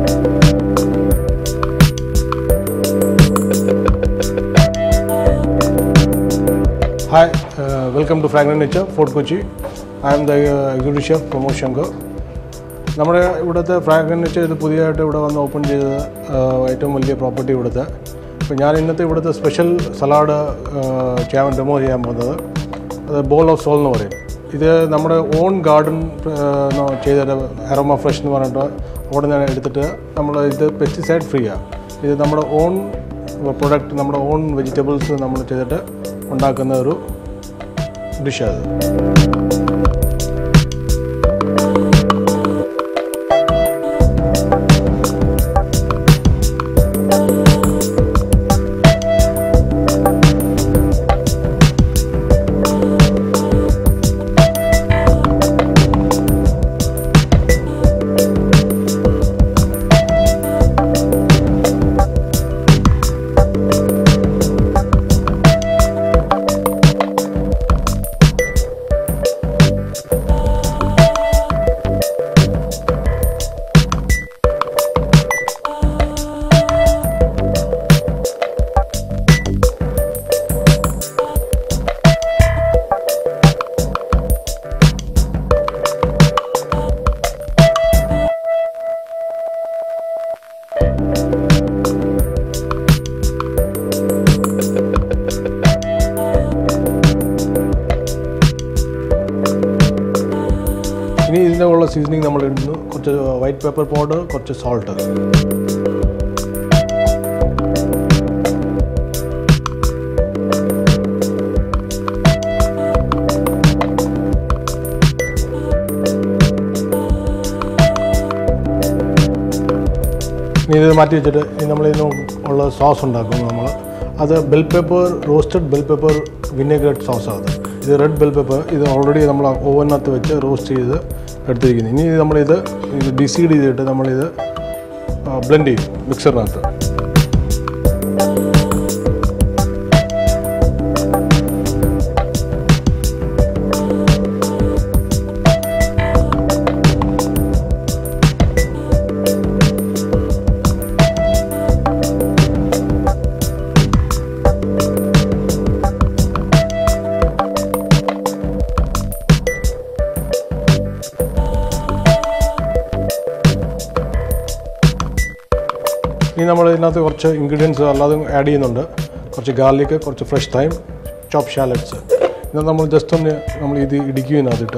Hi, uh, welcome to Fragrant Nature, Fort Kochi. I am the uh, executive chef Pramod Shankar നമ്മുടെ ഇവിടുത്തെ ഫ്രാഗ്രൻ nature ഇത് പുതിയതായിട്ട് ഇവിടെ വന്ന് ഓപ്പൺ ചെയ്ത uh, ഏറ്റവും വലിയ പ്രോപ്പർട്ടി ഇവിടുത്തെ അപ്പോൾ ഞാൻ ഇന്നത്തെ ഇവിടുത്തെ സ്പെഷ്യൽ സലാഡ് ചെയ്യാൻ ഡെമോ ചെയ്യാൻ പോകുന്നത് അത് ബോൾ ഓഫ് സോൾ എന്ന് പറയും ഇത് നമ്മുടെ ഓൺ ഗാർഡൻ ചെയ്ത അരോമ ഫ്രഷ് എന്ന് പറഞ്ഞിട്ട് അവിടെ നിന്ന് എടുത്തിട്ട് നമ്മൾ ഇത് പെസ്റ്റിസൈഡ് ഫ്രീ ആണ് ഇത് നമ്മുടെ ഓൺ പ്രൊഡക്റ്റ് നമ്മുടെ ഓൺ വെജിറ്റബിൾസ് നമ്മൾ ചെയ്തിട്ട് ഉണ്ടാക്കുന്ന ഒരു ഡിഷാണ് ഇനി ഇതിൻ്റെ ഉള്ള സീസണിങ് നമ്മൾ ഇടുന്നു കുറച്ച് വൈറ്റ് പേപ്പർ പൗഡർ കുറച്ച് സോൾട്ട് ഇനി ഇത് മാറ്റി വെച്ചിട്ട് ഇനി നമ്മൾ ഇതിന് ഉള്ള സോസ് ഉണ്ടാക്കും നമ്മൾ അത് bell pepper roasted bell pepper vinaigrette സോസാണ് അത് ഇത് റെഡ് ബെൽ പെപ്പർ ഇത് ഓൾറെഡി നമ്മൾ ഓവനകത്ത് വെച്ച് റോസ്റ്റ് ചെയ്ത് എടുത്തിരിക്കുന്നു ഇനി ഇത് നമ്മളിത് ഇത് ഡിസീഡ് ചെയ്തിട്ട് നമ്മളിത് ബ്ലെൻഡ് ചെയ്യും മിക്സറിനകത്ത് ഇനി നമ്മൾ ഇതിനകത്ത് കുറച്ച് ഇൻഗ്രീഡിയൻസ് അല്ലാതെ ആഡ് ചെയ്യുന്നുണ്ട് കുറച്ച് ഗാർലിക് കുറച്ച് ഫ്രഷ് തൈം ചോപ്പ് ഷാലറ്റ്സ് ഇത് നമ്മൾ ജസ്റ്റ് ഒന്ന് നമ്മൾ ഇത് ഇടിക്കും ഇതിനകത്തിട്ട്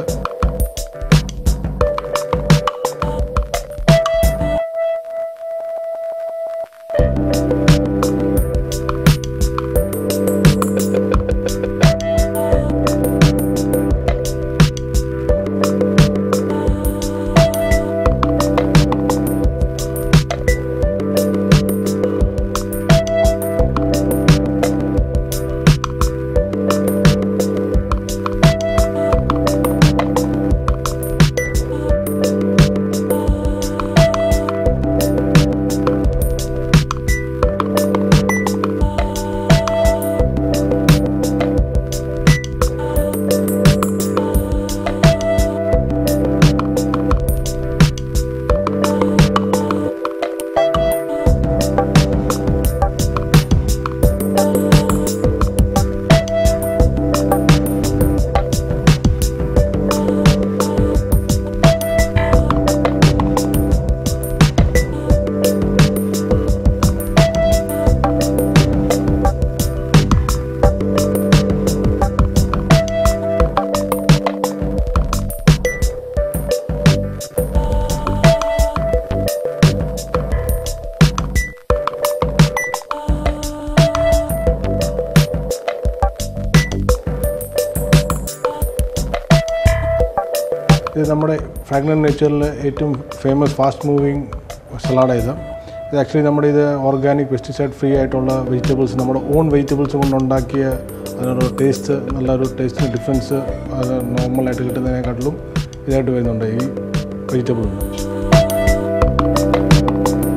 ഇത് നമ്മുടെ ഫ്രാഗ്രൻ നേച്ചറിലെ ഏറ്റവും ഫേമസ് ഫാസ്റ്റ് മൂവിങ് സലാഡാണ് ഇത് ഇത് ആക്ച്വലി നമ്മുടെ ഇത് ഓർഗാനിക് പെസ്റ്റിസൈഡ് ഫ്രീ ആയിട്ടുള്ള വെജിറ്റബിൾസ് നമ്മുടെ ഓൺ വെജിറ്റബിൾസ് കൊണ്ടുണ്ടാക്കിയ അതിനൊരു ടേസ്റ്റ് നല്ലൊരു ടേസ്റ്റിന് ഡിഫറൻസ് അത് നോർമലായിട്ട് കിട്ടുന്നതിനെക്കാട്ടിലും ഇതായിട്ട് വരുന്നുണ്ട് ഈ വെജിറ്റബിൾ